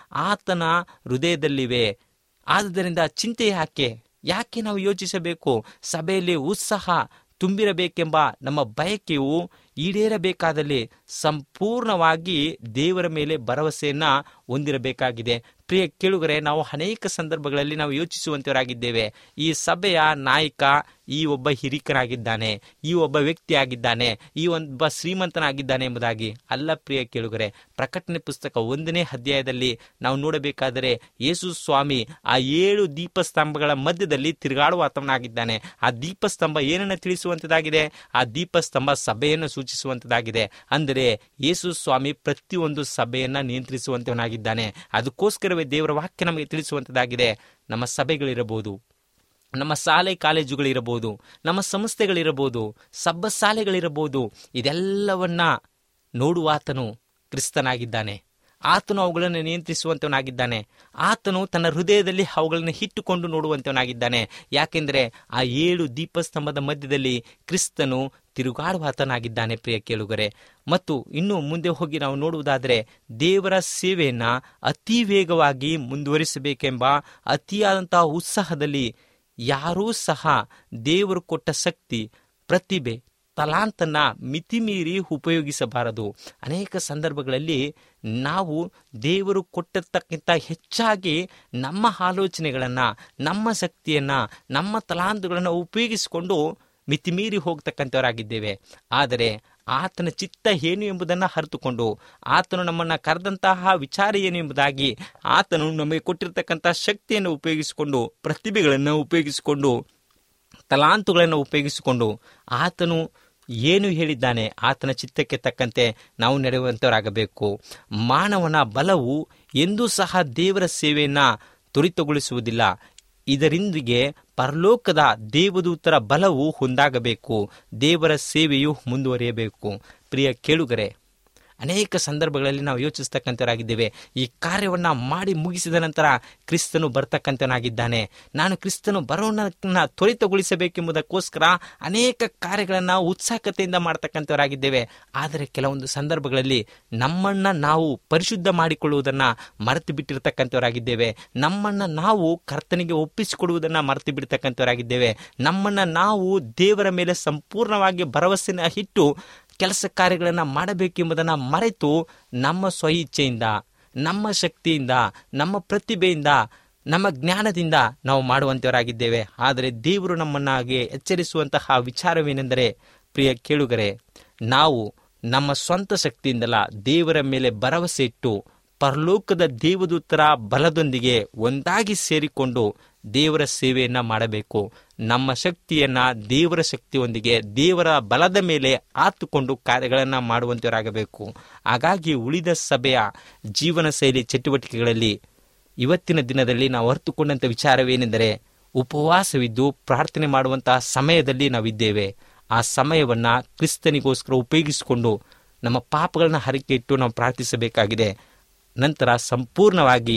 S3: ಆತನ ಹೃದಯದಲ್ಲಿವೆ ಆದುದರಿಂದ ಚಿಂತೆ ಯಾಕೆ ಯಾಕೆ ನಾವು ಯೋಚಿಸಬೇಕು ಸಭೆಯಲ್ಲಿ ಉತ್ಸಾಹ ತುಂಬಿರಬೇಕೆಂಬ ನಮ್ಮ ಬಯಕೆಯು ಈಡೇರಬೇಕಾದಲ್ಲಿ ಸಂಪೂರ್ಣವಾಗಿ ದೇವರ ಮೇಲೆ ಭರವಸೆಯನ್ನ ಹೊಂದಿರಬೇಕಾಗಿದೆ ಪ್ರಿಯ ಕೇಳುಗರೆ ನಾವು ಅನೇಕ ಸಂದರ್ಭಗಳಲ್ಲಿ ನಾವು ಯೋಚಿಸುವಂತವರಾಗಿದ್ದೇವೆ ಈ ಸಭೆಯ ನಾಯಕ ಈ ಒಬ್ಬ ಹಿರಿಕನಾಗಿದ್ದಾನೆ ಈ ಒಬ್ಬ ವ್ಯಕ್ತಿ ಆಗಿದ್ದಾನೆ ಈ ಒಬ್ಬ ಶ್ರೀಮಂತನಾಗಿದ್ದಾನೆ ಎಂಬುದಾಗಿ ಅಲ್ಲ ಪ್ರಿಯ ಕೇಳುಗರೆ ಪ್ರಕಟಣೆ ಪುಸ್ತಕ ಒಂದನೇ ಅಧ್ಯಾಯದಲ್ಲಿ ನಾವು ನೋಡಬೇಕಾದರೆ ಯೇಸು ಸ್ವಾಮಿ ಆ ಏಳು ದೀಪಸ್ತಂಭಗಳ ಮಧ್ಯದಲ್ಲಿ ತಿರುಗಾಡುವ ಆತವನಾಗಿದ್ದಾನೆ ಆ ದೀಪಸ್ತಂಭ ಏನನ್ನು ತಿಳಿಸುವಂತದಾಗಿದೆ ಆ ದೀಪಸ್ತಂಭ ಸಭೆಯನ್ನು ಸೂಚಿಸುವಂತದಾಗಿದೆ ಅಂದರೆ ಯೇಸು ಸ್ವಾಮಿ ಪ್ರತಿಯೊಂದು ಸಭೆಯನ್ನ ನಿಯಂತ್ರಿಸುವಂತವನಾಗಿದ್ದಾನೆ ಅದಕ್ಕೋಸ್ಕರವೇ ದೇವರ ವಾಕ್ಯ ನಮಗೆ ತಿಳಿಸುವಂತದಾಗಿದೆ ನಮ್ಮ ಸಭೆಗಳಿರಬಹುದು ನಮ್ಮ ಶಾಲೆ ಕಾಲೇಜುಗಳಿರಬಹುದು ನಮ್ಮ ಸಂಸ್ಥೆಗಳಿರಬಹುದು ಸಬ್ಬ ಶಾಲೆಗಳಿರಬಹುದು ಇದೆಲ್ಲವನ್ನ ನೋಡುವಾತನು ಕ್ರಿಸ್ತನಾಗಿದ್ದಾನೆ ಆತನು ಅವುಗಳನ್ನು ನಿಯಂತ್ರಿಸುವಂತವನಾಗಿದ್ದಾನೆ ಆತನು ತನ್ನ ಹೃದಯದಲ್ಲಿ ಅವುಗಳನ್ನು ಇಟ್ಟುಕೊಂಡು ನೋಡುವಂತವನಾಗಿದ್ದಾನೆ ಯಾಕೆಂದರೆ ಆ ಏಳು ದೀಪಸ್ತಂಭದ ಮಧ್ಯದಲ್ಲಿ ಕ್ರಿಸ್ತನು ತಿರುಗಾಡುವ ಆತನಾಗಿದ್ದಾನೆ ಪ್ರಿಯ ಕೇಳುಗರೆ ಮತ್ತು ಇನ್ನು ಮುಂದೆ ಹೋಗಿ ನಾವು ನೋಡುವುದಾದರೆ ದೇವರ ಸೇವೆಯನ್ನ ಅತಿ ವೇಗವಾಗಿ ಮುಂದುವರಿಸಬೇಕೆಂಬ ಅತಿಯಾದಂತಹ ಉತ್ಸಾಹದಲ್ಲಿ ಯಾರೂ ಸಹ ದೇವರು ಕೊಟ್ಟ ಶಕ್ತಿ ಪ್ರತಿಭೆ ತಲಾಂತನ್ನ ಮಿತಿಮೀರಿ ಉಪಯೋಗಿಸಬಾರದು ಅನೇಕ ಸಂದರ್ಭಗಳಲ್ಲಿ ನಾವು ದೇವರು ಕೊಟ್ಟಿರ್ತಕ್ಕಿಂತ ಹೆಚ್ಚಾಗಿ ನಮ್ಮ ಆಲೋಚನೆಗಳನ್ನು ನಮ್ಮ ಶಕ್ತಿಯನ್ನ ನಮ್ಮ ತಲಾಂತುಗಳನ್ನು ಉಪಯೋಗಿಸಿಕೊಂಡು ಮಿತಿಮೀರಿ ಹೋಗ್ತಕ್ಕಂಥವರಾಗಿದ್ದೇವೆ ಆದರೆ ಆತನ ಚಿತ್ತ ಏನು ಎಂಬುದನ್ನು ಅರಿತುಕೊಂಡು ಆತನು ನಮ್ಮನ್ನು ಕರೆದಂತಹ ವಿಚಾರ ಏನು ಎಂಬುದಾಗಿ ಆತನು ನಮಗೆ ಕೊಟ್ಟಿರ್ತಕ್ಕಂಥ ಶಕ್ತಿಯನ್ನು ಉಪಯೋಗಿಸಿಕೊಂಡು ಪ್ರತಿಭೆಗಳನ್ನು ಉಪಯೋಗಿಸಿಕೊಂಡು ತಲಾಂತುಗಳನ್ನು ಉಪಯೋಗಿಸಿಕೊಂಡು ಆತನು ಏನು ಹೇಳಿದ್ದಾನೆ ಆತನ ಚಿತ್ತಕ್ಕೆ ತಕ್ಕಂತೆ ನಾವು ನಡೆಯುವಂತವರಾಗಬೇಕು ಮಾನವನ ಬಲವು ಎಂದೂ ಸಹ ದೇವರ ಸೇವೆಯನ್ನ ತ್ವರಿತಗೊಳಿಸುವುದಿಲ್ಲ ಇದರಿಂದಿಗೆ ಪರಲೋಕದ ದೇವದೂತರ ಬಲವು ಹೊಂದಾಗಬೇಕು ದೇವರ ಸೇವೆಯು ಮುಂದುವರಿಯಬೇಕು ಪ್ರಿಯ ಕೇಳುಗರೆ ಅನೇಕ ಸಂದರ್ಭಗಳಲ್ಲಿ ನಾವು ಯೋಚಿಸ್ತಕ್ಕಂಥವರಾಗಿದ್ದೇವೆ ಈ ಕಾರ್ಯವನ್ನ ಮಾಡಿ ಮುಗಿಸಿದ ನಂತರ ಕ್ರಿಸ್ತನು ಬರ್ತಕ್ಕಂಥನಾಗಿದ್ದಾನೆ ನಾನು ಕ್ರಿಸ್ತನು ಬರೋಣನ್ನ ತ್ವರಿತಗೊಳಿಸಬೇಕೆಂಬುದಕ್ಕೋಸ್ಕರ ಅನೇಕ ಕಾರ್ಯಗಳನ್ನು ಉತ್ಸಾಹಕತೆಯಿಂದ ಮಾಡ್ತಕ್ಕಂಥವರಾಗಿದ್ದೇವೆ ಆದರೆ ಕೆಲವೊಂದು ಸಂದರ್ಭಗಳಲ್ಲಿ ನಮ್ಮನ್ನ ನಾವು ಪರಿಶುದ್ಧ ಮಾಡಿಕೊಳ್ಳುವುದನ್ನ ಮರೆತು ಬಿಟ್ಟಿರ್ತಕ್ಕಂಥವರಾಗಿದ್ದೇವೆ ನಮ್ಮನ್ನ ನಾವು ಕರ್ತನಿಗೆ ಒಪ್ಪಿಸಿಕೊಡುವುದನ್ನ ಮರೆತು ಬಿಡ್ತಕ್ಕಂಥವರಾಗಿದ್ದೇವೆ ನಮ್ಮನ್ನ ನಾವು ದೇವರ ಮೇಲೆ ಸಂಪೂರ್ಣವಾಗಿ ಭರವಸೆನ ಇಟ್ಟು ಕೆಲಸ ಕಾರ್ಯಗಳನ್ನು ಮಾಡಬೇಕೆಂಬುದನ್ನು ಮರೆತು ನಮ್ಮ ಸ್ವಇಚ್ಛೆಯಿಂದ ನಮ್ಮ ಶಕ್ತಿಯಿಂದ ನಮ್ಮ ಪ್ರತಿಭೆಯಿಂದ ನಮ್ಮ ಜ್ಞಾನದಿಂದ ನಾವು ಮಾಡುವಂತವರಾಗಿದ್ದೇವೆ ಆದರೆ ದೇವರು ನಮ್ಮನ್ನಾಗಿ ಎಚ್ಚರಿಸುವಂತಹ ವಿಚಾರವೇನೆಂದರೆ ಪ್ರಿಯ ಕೇಳುಗರೆ ನಾವು ನಮ್ಮ ಸ್ವಂತ ಶಕ್ತಿಯಿಂದಲ ದೇವರ ಮೇಲೆ ಭರವಸೆ ಇಟ್ಟು ಪರಲೋಕದ ದೇವದೂತರ ಬಲದೊಂದಿಗೆ ಒಂದಾಗಿ ಸೇರಿಕೊಂಡು ದೇವರ ಸೇವೆಯನ್ನ ಮಾಡಬೇಕು ನಮ್ಮ ಶಕ್ತಿಯನ್ನ ದೇವರ ಶಕ್ತಿಯೊಂದಿಗೆ ದೇವರ ಬಲದ ಮೇಲೆ ಆತುಕೊಂಡು ಕಾರ್ಯಗಳನ್ನು ಮಾಡುವಂತವರಾಗಬೇಕು ಹಾಗಾಗಿ ಉಳಿದ ಸಭೆಯ ಜೀವನ ಶೈಲಿ ಚಟುವಟಿಕೆಗಳಲ್ಲಿ ಇವತ್ತಿನ ದಿನದಲ್ಲಿ ನಾವು ಅರ್ಥಕೊಂಡಂಥ ವಿಚಾರವೇನೆಂದರೆ ಉಪವಾಸವಿದ್ದು ಪ್ರಾರ್ಥನೆ ಮಾಡುವಂತಹ ಸಮಯದಲ್ಲಿ ನಾವಿದ್ದೇವೆ ಆ ಸಮಯವನ್ನ ಕ್ರಿಸ್ತನಿಗೋಸ್ಕರ ಉಪಯೋಗಿಸಿಕೊಂಡು ನಮ್ಮ ಪಾಪಗಳನ್ನ ಹರಿಕೆ ಇಟ್ಟು ನಾವು ಪ್ರಾರ್ಥಿಸಬೇಕಾಗಿದೆ ನಂತರ ಸಂಪೂರ್ಣವಾಗಿ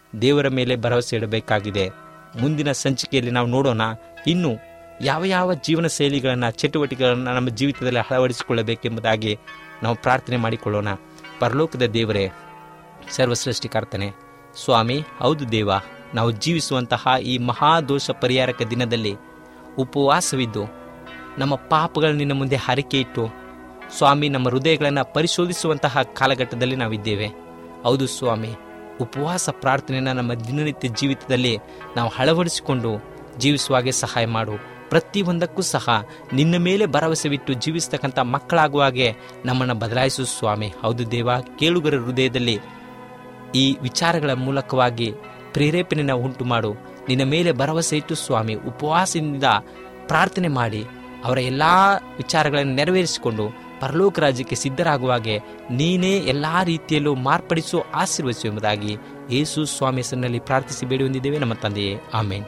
S3: ದೇವರ ಮೇಲೆ ಭರವಸೆ ಇಡಬೇಕಾಗಿದೆ ಮುಂದಿನ ಸಂಚಿಕೆಯಲ್ಲಿ ನಾವು ನೋಡೋಣ ಇನ್ನು ಯಾವ ಯಾವ ಜೀವನ ಶೈಲಿಗಳನ್ನು ಚಟುವಟಿಕೆಗಳನ್ನು ನಮ್ಮ ಜೀವಿತದಲ್ಲಿ ಅಳವಡಿಸಿಕೊಳ್ಳಬೇಕೆಂಬುದಾಗಿ ನಾವು ಪ್ರಾರ್ಥನೆ ಮಾಡಿಕೊಳ್ಳೋಣ ಪರಲೋಕದ ದೇವರೇ ಸರ್ವಸೃಷ್ಟಿಕರ್ತನೆ ಸ್ವಾಮಿ ಹೌದು ದೇವ ನಾವು ಜೀವಿಸುವಂತಹ ಈ ಮಹಾದೋಷ ಪರಿಹಾರಕ ದಿನದಲ್ಲಿ ಉಪವಾಸವಿದ್ದು ನಮ್ಮ ಪಾಪಗಳ ನಿನ್ನ ಮುಂದೆ ಹರಿಕೆ ಇಟ್ಟು ಸ್ವಾಮಿ ನಮ್ಮ ಹೃದಯಗಳನ್ನು ಪರಿಶೋಧಿಸುವಂತಹ ಕಾಲಘಟ್ಟದಲ್ಲಿ ನಾವಿದ್ದೇವೆ ಹೌದು ಸ್ವಾಮಿ ಉಪವಾಸ ಪ್ರಾರ್ಥನೆಯನ್ನು ನಮ್ಮ ದಿನನಿತ್ಯ ಜೀವಿತದಲ್ಲಿ ನಾವು ಅಳವಡಿಸಿಕೊಂಡು ಜೀವಿಸುವಾಗೆ ಸಹಾಯ ಮಾಡು ಪ್ರತಿಯೊಂದಕ್ಕೂ ಸಹ ನಿನ್ನ ಮೇಲೆ ಭರವಸೆವಿಟ್ಟು ಜೀವಿಸ್ತಕ್ಕಂಥ ಮಕ್ಕಳಾಗುವ ಹಾಗೆ ನಮ್ಮನ್ನು ಬದಲಾಯಿಸು ಸ್ವಾಮಿ ಹೌದು ದೇವ ಕೇಳುಗರ ಹೃದಯದಲ್ಲಿ ಈ ವಿಚಾರಗಳ ಮೂಲಕವಾಗಿ ಪ್ರೇರೇಪಣೆಯನ್ನು ಉಂಟು ಮಾಡು ನಿನ್ನ ಮೇಲೆ ಭರವಸೆ ಇಟ್ಟು ಸ್ವಾಮಿ ಉಪವಾಸದಿಂದ ಪ್ರಾರ್ಥನೆ ಮಾಡಿ ಅವರ ಎಲ್ಲ ವಿಚಾರಗಳನ್ನು ನೆರವೇರಿಸಿಕೊಂಡು ಪರಲೋಕ ರಾಜ್ಯಕ್ಕೆ ಸಿದ್ಧರಾಗುವಾಗೆ ನೀನೇ ಎಲ್ಲ ರೀತಿಯಲ್ಲೂ ಮಾರ್ಪಡಿಸು ಆಶೀರ್ವದಿಸು ಎಂಬುದಾಗಿ ಯೇಸು ಸ್ವಾಮಿ ಹೆಸರಿನಲ್ಲಿ ಪ್ರಾರ್ಥಿಸಿ ಬೇಡಿ ಹೊಂದಿದ್ದೇವೆ ನಮ್ಮ ತಂದೆಯೇ ಆಮೇನ್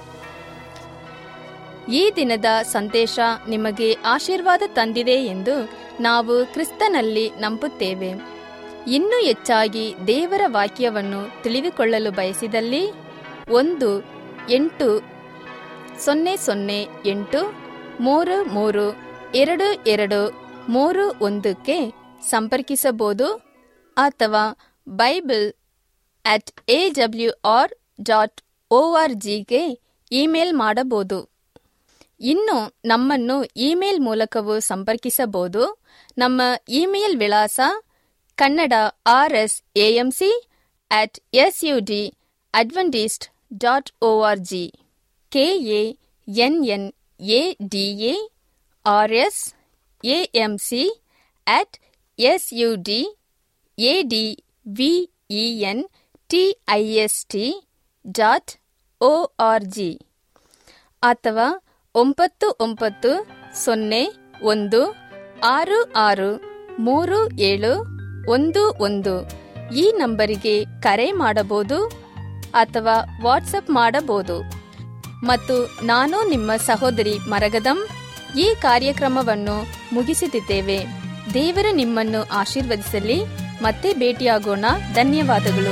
S1: ಈ ದಿನದ ಸಂದೇಶ ನಿಮಗೆ ಆಶೀರ್ವಾದ ತಂದಿದೆ ಎಂದು ನಾವು ಕ್ರಿಸ್ತನಲ್ಲಿ ನಂಬುತ್ತೇವೆ ಇನ್ನೂ ಹೆಚ್ಚಾಗಿ ದೇವರ ವಾಕ್ಯವನ್ನು ತಿಳಿದುಕೊಳ್ಳಲು ಬಯಸಿದಲ್ಲಿ ಒಂದು ಎಂಟು ಸೊನ್ನೆ ಸೊನ್ನೆ ಎಂಟು ಮೂರು ಮೂರು ಎರಡು ಎರಡು ಮೂರು ಒಂದಕ್ಕೆ ಸಂಪರ್ಕಿಸಬಹುದು ಅಥವಾ Bible at A W R dot O R ಜಿಗೆ ಇಮೇಲ್ ಮಾಡಬಹುದು ಇನ್ನು ನಮ್ಮನ್ನು ಇಮೇಲ್ ಮೂಲಕವೂ ಸಂಪರ್ಕಿಸಬಹುದು ನಮ್ಮ ಇಮೇಲ್ ವಿಳಾಸ Kannada R S AMC at S U D Adventist dot O R G K A N N A D A R S AMC at S U D A D V E N T I S T dot O R G ಅಥವಾ ಒಂಬತ್ತು ಒಂಬತ್ತು ಸೊನ್ನೆ ಒಂದು ಆರು ಆರು ಮೂರು ಏಳು ಒಂದು ಒಂದು ಈ ನಂಬರಿಗೆ ಕರೆ ಮಾಡಬಹುದು ಅಥವಾ ವಾಟ್ಸಪ್ ಮಾಡಬಹುದು ಮತ್ತು ನಾನು ನಿಮ್ಮ ಸಹೋದರಿ ಮರಗದಂ ಈ ಕಾರ್ಯಕ್ರಮವನ್ನು ಮುಗಿಸುತ್ತಿದ್ದೇವೆ ದೇವರು ನಿಮ್ಮನ್ನು ಆಶೀರ್ವದಿಸಲಿ ಮತ್ತೆ ಭೇಟಿಯಾಗೋಣ ಧನ್ಯವಾದಗಳು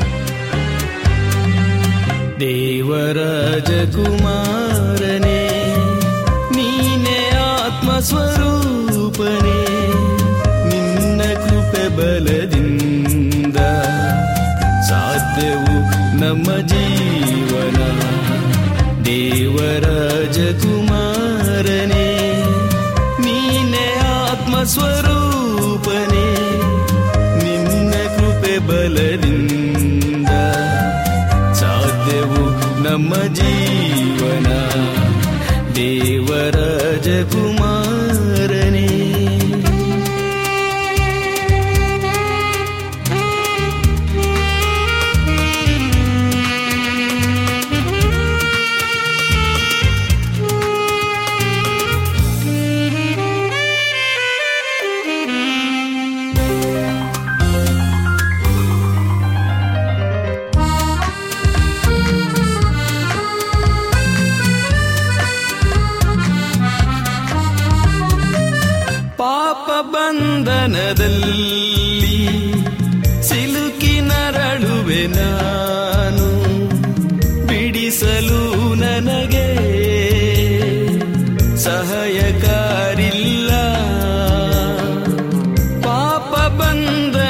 S2: ದೇವರಾಜಕುಮಾರನೇ ನೀನೆ ಆತ್ಮಸ್ವರೂಪನೇ ನಿನ್ನ ಕೃಪೆ ಬಲದಿಂದ ಸಾಧ್ಯವು ನಮ್ಮ ಜೀವನ ದೇವರಾಜಕುಮಾರನೇ ನೀನೆ ಆತ್ಮಸ್ವರೂಪನೇ ನಿನ್ನ ಕೃಪೆ ಬಲದಿಂದ ಸಾಧ್ಯವು ನಮ್ಮ ಜೀವನ ದೇವರಾಜಕುಮಾರನೇ ಪಾಪ ಬಂಧನದಲ್ಲಿ ಸಿಲುಕಿ ನರಳುವೆ ನಾನು ಬಿಡಿಸಲು ನನಗೆ ಸಹಾಯಕಾರಿಲ್ಲ ಪಾಪ ಬಂಧನದಲ್ಲಿ